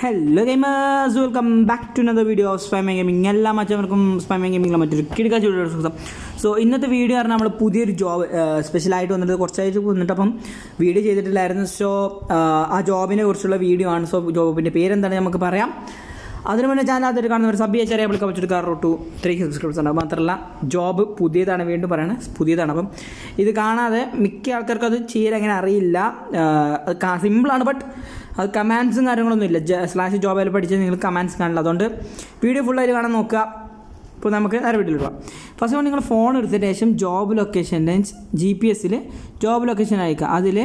hello gamers welcome back to another video of സ്പൈമ gaming എല്ലാ മറ്റവർക്കും സ്പൈമ ഗെയിമിംഗിലെ മറ്റൊരു കിടക്കാച്ച വീഡിയോ സ്വാഗതം സോ ഇന്നത്തെ വീഡിയോ പറഞ്ഞാൽ നമ്മൾ പുതിയൊരു ജോബ് സ്പെഷ്യലായിട്ട് വന്നിട്ട് കുറച്ചായിട്ട് വന്നിട്ട് അപ്പം വീഡിയോ ചെയ്തിട്ടില്ലായിരുന്നു സോ ആ ജോബിനെ കുറിച്ചുള്ള വീഡിയോ ആണ് സോ ജോബിൻ്റെ പേരെന്താണ് നമുക്ക് പറയാം അതിന് മുന്നേ ചാനൽ ആദ്യമായിട്ട് കാണുന്നവർ സബ് ചെയ്യാൻ ചെറിയ വിളിക്കാൻ പറ്റിയെടുക്കാറ് ടു ത്രീ സബ്സ്ക്രൈബേഴ്സ് ഉണ്ട് മാത്രമല്ല ജോബ് പുതിയതാണ് വീണ്ടും പറയണത് പുതിയതാണ് അപ്പം ഇത് കാണാതെ മിക്ക ആൾക്കാർക്കും അത് ചെയ്യാൻ അങ്ങനെ അറിയില്ല സിമ്പിളാണ് ബട്ട് അത് കമാൻഡ്സും കാര്യങ്ങളൊന്നും ഇല്ല സ്ലാഷ് ജോബിൽ പഠിച്ച് നിങ്ങൾ കമാൻഡ്സ് കാണില്ല അതുകൊണ്ട് വീഡിയോ ഫുള്ളായിട്ട് കാണാൻ നോക്കുക ഇപ്പോൾ നമുക്ക് നേരെ വീട്ടിൽ പോകാം ഫസ്റ്റ് ഓഫ് നിങ്ങൾ ഫോൺ എടുത്തതിന് ശേഷം ജോബ് ലൊക്കേഷൻ്റെ ജി പി എസ്സിൽ ജോബ് ലൊക്കേഷൻ അയക്കുക അതിൽ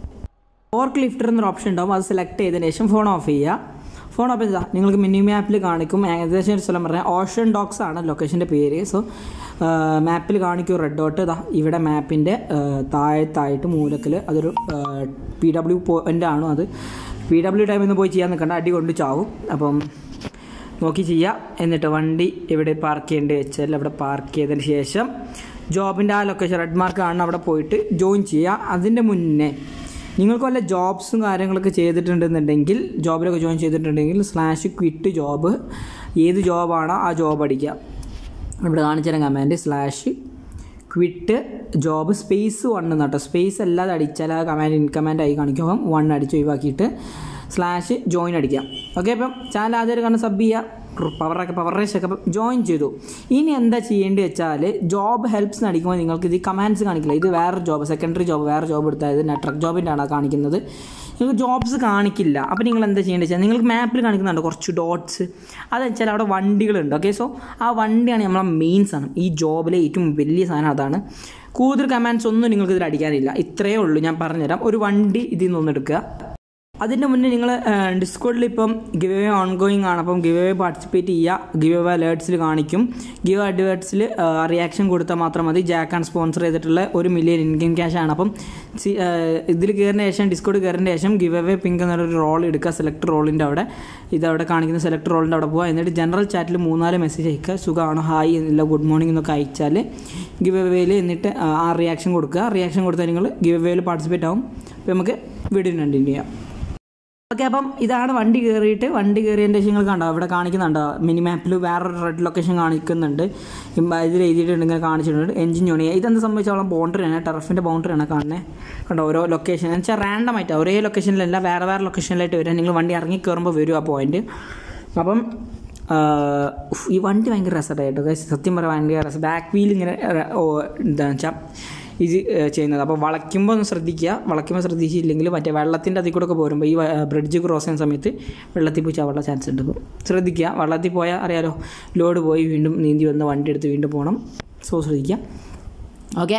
ഫോർക്ക് ലിഫ്റ്റർ എന്നൊരു ഓപ്ഷൻ ഉണ്ടാവും അത് സെലക്ട് ചെയ്തതിന് ശേഷം ഫോൺ ഓഫ് ചെയ്യുക ഫോൺ ഓഫ് ചെയ്താൽ നിങ്ങൾക്ക് മിനി മാപ്പിൽ കാണിക്കും ഏകദേശം ഒരു സ്ഥലം പറഞ്ഞാൽ ഓഷൻ ഡോക്സ് ആണ് ലൊക്കേഷൻ്റെ പേര് സോ മാപ്പിൽ കാണിക്കും റെഡ് ഡോട്ട് ഇതാ ഇവിടെ മാപ്പിൻ്റെ താഴത്തായിട്ട് മൂലക്കിൽ അതൊരു പി ഡബ്ല്യു പോയിൻ്റ് ആണ് അത് പി ഡബ്ല്യു ടൈമിൽ നിന്ന് പോയി ചെയ്യാൻ നിൽക്കേണ്ട അടി കൊണ്ട് ചാവും അപ്പം നോക്കി ചെയ്യുക എന്നിട്ട് വണ്ടി എവിടെ പാർക്ക് ചെയ്യേണ്ടി വെച്ചാൽ അവിടെ പാർക്ക് ചെയ്തതിന് ശേഷം ജോബിൻ്റെ ആ ലൊക്കേഷൻ റെഡ് മാർക്ക് കാണുന്ന അവിടെ പോയിട്ട് ജോയിൻ ചെയ്യുക അതിൻ്റെ മുന്നേ നിങ്ങൾക്ക് വല്ല ജോബ്സും കാര്യങ്ങളൊക്കെ ചെയ്തിട്ടുണ്ടെന്നുണ്ടെങ്കിൽ ജോബിലൊക്കെ ജോയിൻ ചെയ്തിട്ടുണ്ടെങ്കിൽ സ്ലാഷ് ക്വിറ്റ് ജോബ് ഏത് ജോബാണോ ആ ജോബ് അടിക്കുക ഇവിടെ കാണിച്ചുതരാം command slash quit job space one കേട്ടോ സ്പേസ് അല്ലാതെ അടിച്ചാൽ ആ കമാൻഡ് ഇൻ കമാൻഡ് ആയി കാണിക്കും അപ്പം വൺ അടിച്ച് ഒഴിവാക്കിയിട്ട് സ്ലാഷ് ജോയിൻ അടിക്കാം ഓക്കെ അപ്പം ചാനൽ ആദ്യം കാണാൻ സബ് ചെയ്യുക പവറൊക്കെ പവർ റേഷ് ഒക്കെ ജോയിൻ ചെയ്തു ഇനി എന്താ ചെയ്യേണ്ടി വെച്ചാൽ ജോബ് ഹെൽപ്സ് അടിക്കുമ്പോൾ നിങ്ങൾക്ക് ഇത് കമാൻഡ്സ് കാണിക്കില്ല ഇത് വേറെ ജോബ് സെക്കൻഡറി ജോബ് വേറെ ജോബ് എടുത്താൽ ഇത് നെറ്റ്വർക്ക് ജോബിൻ്റെ ആണ് കാണിക്കുന്നത് നിങ്ങൾക്ക് ജോബ്സ് കാണിക്കില്ല അപ്പോൾ നിങ്ങൾ എന്താ ചെയ്യേണ്ടത് വെച്ചാൽ നിങ്ങൾക്ക് മാപ്പിൽ കാണിക്കുന്നുണ്ട് കുറച്ച് ഡോട്ട്സ് അത് വെച്ചാൽ അവിടെ വണ്ടികളുണ്ട് ഓക്കെ സോ ആ വണ്ടിയാണ് നമ്മളെ മെയിൻ സാധനം ഈ ജോബിലെ ഏറ്റവും വലിയ സാധനം അതാണ് കൂടുതൽ കമാൻഡ്സ് ഒന്നും നിങ്ങൾക്ക് ഇതിൽ അടിക്കാനില്ല ഇത്രയേ ഉള്ളൂ ഞാൻ പറഞ്ഞുതരാം ഒരു വണ്ടി ഇതിൽ നിന്ന് എടുക്കുക അതിൻ്റെ മുന്നേ നിങ്ങൾ ഡിസ്കോഡിൽ ഇപ്പം ഗിവ് അവേ ഓൺഗോയിങ് ആണ് അപ്പം ഗിവ് അവേ പാർട്ടിസിപ്പേറ്റ് ചെയ്യുക ഗിവ് അവേ അലേർട്സിൽ കാണിക്കും ഗിവ് അഡ്വേർട്സിൽ റിയാക്ഷൻ കൊടുത്താൽ മാത്രം മതി ജാക്ക് ആൻഡ് സ്പോൺസർ ചെയ്തിട്ടുള്ള ഒരു മില്യൺ ഇൻകം ക്യാഷ് ആണ് അപ്പം ഇതിൽ കയറിന് ശേഷം ഡിസ്കോഡ് കയറിന് ശേഷം ഗിവ് അവേ പിങ്ക് എന്നൊരു റോൾ എടുക്കുക സെലക്ട് റോളിൻ്റെ അവിടെ ഇതവിടെ കാണിക്കുന്ന സെലക്ട് റോളിൻ്റെ അവിടെ പോകുക എന്നിട്ട് ജനറൽ ചാറ്റിൽ മൂന്നാല് മെസ്സേജ് അയക്കുക സുഖമാണോ ഹായ് എന്നില്ല ഗുഡ് മോർണിംഗ് എന്നൊക്കെ അയച്ചാൽ ഗിവ് അവേയിൽ എന്നിട്ട് ആ റിയാക്ഷൻ കൊടുക്കുക റിയാക്ഷൻ കൊടുത്താൽ നിങ്ങൾ ഗിവ് അവേയിൽ പാർട്ടിസിപ്പേറ്റ് ആവും അപ്പോൾ നമുക്ക് വീഡിയോ കണ്ടിന്യൂ ചെയ്യാം ഓക്കെ അപ്പം ഇതാണ് വണ്ടി കയറിയിട്ട് വണ്ടി കയറിയതിൻ്റെ ശേഷം നിങ്ങൾ കണ്ടോ ഇവിടെ കാണിക്കുന്നുണ്ടോ മിനി മാപ്പിൽ വേറൊരു റെഡ് ലൊക്കേഷൻ കാണിക്കുന്നുണ്ട് ഇതിൽ എഴുതിയിട്ടുണ്ട് ഇങ്ങനെ കാണിച്ചിട്ടുണ്ട് എഞ്ചിൻ ജോണി ഇതെന്ത് സംബന്ധിച്ചോളം ബൗണ്ടറിയാണ് ടർഫിൻ്റെ ബൗണ്ടറിയാണ് കാണുന്നത് കണ്ടോ ഓരോ ലൊക്കേഷൻ എന്ന് വെച്ചാൽ റാൻഡം ആയിട്ട് ഒരേ ലൊക്കേഷനിലല്ല വേറെ വേറെ ലൊക്കേഷനിലായിട്ട് വരിക നിങ്ങൾ വണ്ടി ഇറങ്ങി കയറുമ്പോൾ വരും ആ പോയിന്റ് അപ്പം ഈ വണ്ടി ഭയങ്കര രസമായിട്ടോ സത്യം പറയാൻ ഭയങ്കര രസം ബാക്ക് വീൽ ഇങ്ങനെ എന്താണെന്ന് വെച്ചാൽ ഇത് ചെയ്യുന്നത് അപ്പോൾ വളയ്ക്കുമ്പോൾ ഒന്ന് ശ്രദ്ധിക്കുക വളയ്ക്കുമ്പോൾ ശ്രദ്ധിച്ചില്ലെങ്കിൽ മറ്റേ വെള്ളത്തിൻ്റെ അതിൽ കൂടെ ഒക്കെ പോരുമ്പോൾ ഈ ബ്രിഡ്ജ് ക്രോസ് ചെയ്യുന്ന സമയത്ത് വെള്ളത്തിൽ പോയി ചാവാനുള്ള ചാൻസ് ഉണ്ട് അപ്പോൾ ശ്രദ്ധിക്കുക വെള്ളത്തിൽ പോയാൽ അറിയാലോ ലോഡ് പോയി വീണ്ടും നീന്തി വന്ന് വണ്ടി എടുത്ത് വീണ്ടും പോകണം സോ ശ്രദ്ധിക്കുക ഓക്കെ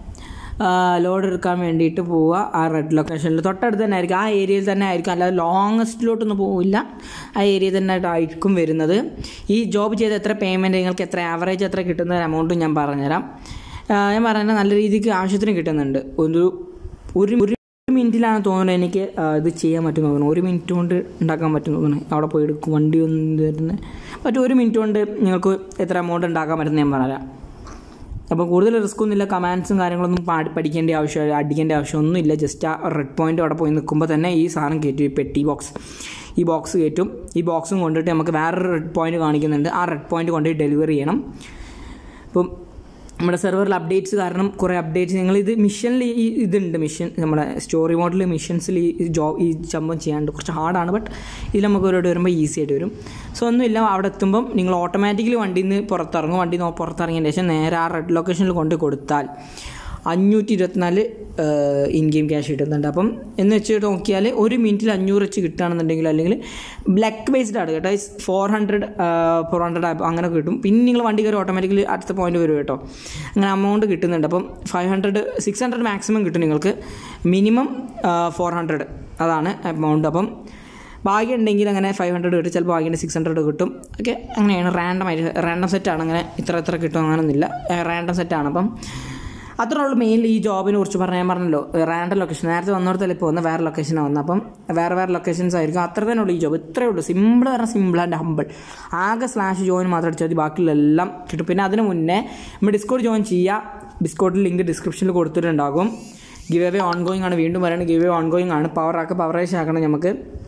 ലോഡ് എടുക്കാൻ വേണ്ടിയിട്ട് പോവുക ആ റെഡ് ലൊക്കേഷനിൽ തൊട്ടടുത്ത് തന്നെ ആയിരിക്കും ആ ഏരിയയിൽ തന്നെ ആയിരിക്കും അല്ലാതെ ലോങ്ങസ്റ്റിലോട്ടൊന്നും പോവില്ല ആ ഏരിയയിൽ തന്നെ ആയിരിക്കും വരുന്നത് ഈ ജോബ് ചെയ്ത് എത്ര പേയ്മെൻറ്റ് നിങ്ങൾക്ക് എത്ര ആവറേജ് എത്ര കിട്ടുന്ന എമൗണ്ടും ഞാൻ പറഞ്ഞുതരാം ഞാൻ പറയുന്നത് നല്ല രീതിക്ക് ആവശ്യത്തിന് കിട്ടുന്നുണ്ട് ഒരു ഒരു ഒരു മിനിറ്റിലാണ് തോന്നുന്നത് എനിക്ക് ഇത് ചെയ്യാൻ പറ്റും തോന്നുന്നു ഒരു മിനിറ്റ് കൊണ്ട് ഉണ്ടാക്കാൻ പറ്റും തോന്നുന്നു അവിടെ പോയി എടുക്കും വണ്ടി ഒന്നും തരുന്നത് മറ്റു ഒരു മിനിറ്റ് കൊണ്ട് നിങ്ങൾക്ക് എത്ര എമൗണ്ട് ഉണ്ടാക്കാൻ പറ്റുമെന്ന് ഞാൻ പറയാം അപ്പോൾ കൂടുതൽ റിസ്ക് ഒന്നുമില്ല കമാൻഡ്സും കാര്യങ്ങളൊന്നും പാടി പഠിക്കേണ്ട ആവശ്യം അടിക്കേണ്ട ആവശ്യമൊന്നുമില്ല ജസ്റ്റ് ആ റെഡ് പോയിന്റ് അവിടെ പോയി നിൽക്കുമ്പോൾ തന്നെ ഈ സാധനം കയറ്റും ഈ പെട്ടി ബോക്സ് ഈ ബോക്സ് കയറ്റും ഈ ബോക്സും കൊണ്ടിട്ട് നമുക്ക് വേറൊരു റെഡ് പോയിന്റ് കാണിക്കുന്നുണ്ട് ആ റെഡ് പോയിന്റ് കൊണ്ട് ഡെലിവറി ചെയ്യണം ഇപ്പം നമ്മുടെ സെർവറിൽ അപ്ഡേറ്റ്സ് കാരണം കുറേ അപ്ഡേറ്റ്സ് നിങ്ങൾ ഇത് മിഷനിൽ ഈ ഇതുണ്ട് മിഷൻ നമ്മുടെ സ്റ്റോറി മോഡിൽ മിഷൻസിൽ ഈ ജോബ് ഈ സംഭവം ചെയ്യാണ്ട് കുറച്ച് ഹാർഡാണ് ബട്ട് ഇതിൽ നമുക്ക് ഒരുപാട് വരുമ്പോൾ ഈസി ആയിട്ട് വരും സോ ഒന്നുമില്ല അവിടെ എത്തുമ്പം നിങ്ങൾ ഓട്ടോമാറ്റിക്കലി വണ്ടിയിൽ നിന്ന് പുറത്തിറങ്ങും വണ്ടി പുറത്തിറങ്ങിയതിന് ശേഷം നേരെ ആ റെഡ് ലൊക്കേഷനിൽ കൊണ്ട് കൊടുത്താൽ അഞ്ഞൂറ്റി ഇരുപത്തിനാല് ഇൻ ഗെയിം ക്യാഷ് കിട്ടുന്നുണ്ട് അപ്പം എന്ന് വെച്ച് നോക്കിയാൽ ഒരു മിനിറ്റിൽ അഞ്ഞൂറ് വെച്ച് കിട്ടുകയാണെന്നുണ്ടെങ്കിൽ അല്ലെങ്കിൽ ബ്ലാക്ക് ബേസ്ഡ് ആണ് കേട്ടോ ഫോർ ഹൺഡ്രഡ് ഫോർ ഹൺഡ്രഡ് അങ്ങനെ കിട്ടും പിന്നെ നിങ്ങൾ വണ്ടി കയറി ഓട്ടോമാറ്റിക്കലി അടുത്ത പോയിന്റ് വരും കേട്ടോ അങ്ങനെ എമൗണ്ട് കിട്ടുന്നുണ്ട് അപ്പം five hundred six hundred maximum കിട്ടും നിങ്ങൾക്ക് മിനിമം ഫോർ ഹൺഡ്രഡ് അതാണ് എമൗണ്ട് അപ്പം ഭാഗ്യം ഉണ്ടെങ്കിൽ അങ്ങനെ ഫൈവ് ഹൺഡ്രഡ് കിട്ടും ചിലപ്പോൾ ഭാഗ്യം സിക്സ് ഹൺഡ്രഡ് കിട്ടും ഓക്കെ അങ്ങനെയാണ് റാൻഡം ആയിട്ട് റാൻഡം സെറ്റാണ് അങ്ങനെ ഇത്ര ഇത്ര കിട്ടും അങ്ങനെയൊന്നുമില്ല റാൻഡം സെറ്റാണ് അപ്പം അത്രേ ഉള്ളൂ മെയിൻലി ഈ ജോബിനെ കുറിച്ച് പറഞ്ഞാൽ ഞാൻ പറഞ്ഞല്ലോ റാൻഡം ലൊക്കേഷൻ നേരത്തെ വന്നിടത്തല്ല ഇപ്പോൾ വന്ന് വേറെ ലൊക്കേഷനാണ് വന്നത് അപ്പം വേറെ വേറെ ലൊക്കേഷൻസ് ആയിരിക്കും അത്ര തന്നെ ഉള്ളൂ ഈ ജോബ് ഇത്രയേ ഉള്ളൂ സിമ്പിൾ പറഞ്ഞാൽ സിമ്പിൾ ആൻഡ് ഹമ്പിൾ ആകെ സ്ലാഷ് ജോയിൻ മാത്രം അടിച്ചാൽ മതി ബാക്കിയുള്ളെല്ലാം കിട്ടും പിന്നെ അതിന് മുന്നേ നമ്മൾ ഡിസ്കോഡ് ജോയിൻ ചെയ്യുക ഡിസ്കോഡിൽ ലിങ്ക് ഡിസ്ക്രിപ്ഷനിൽ കൊടുത്തിട്ടുണ്ടാകും ഗിവ് അവേ ഓൺ ഗോയിങ് ആണ് വീണ്ടും പറയുന്നത് ഗിവ് അവേ ഓൺ ഗോയിങ് ആണ് പവർ ആക്കുക പവറേഷൻ ആക്കണം നമുക്ക്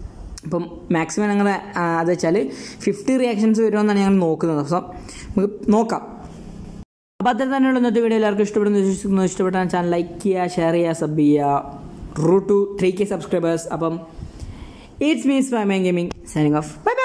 അപ്പം മാക്സിമം ഞങ്ങൾ അത് വെച്ചാൽ ഫിഫ്റ്റി റിയാക്ഷൻസ് വരുമെന്നാണ് ഞങ്ങൾ നോക്കുന്നത് അപ്പം നമുക്ക് നോക്കാം അപ്പോൾ അത്ര തന്നെയുള്ള ഇന്നത്തെ വീഡിയോ എല്ലാവർക്കും ഇഷ്ടപ്പെടുന്നു വിശ്വസിക്കുന്നു ഇഷ്ടപ്പെട്ടാൽ ചാനൽ ലൈക്ക് ചെയ്യുക ഷെയർ ചെയ്യുക സബ് ചെയ്യുക റൂ ടു ത്രീ കെ സബ്സ്ക്രൈബേഴ്സ് അപ്പം ഇറ്റ്സ് മീൻസ് ഫൈ my gaming signing off bye by